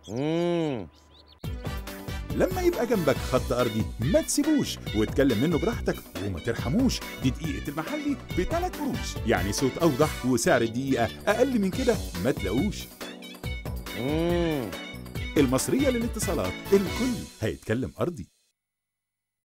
مم. لما يبقى جنبك خط أرضي ما تسيبوش واتكلم منه براحتك وما ترحموش دي دقيقة المحلي بثلاث قروش يعني صوت أوضح وسعر الدقيقة أقل من كده ما تلاقوش مم. المصرية للاتصالات الكل هيتكلم أرضي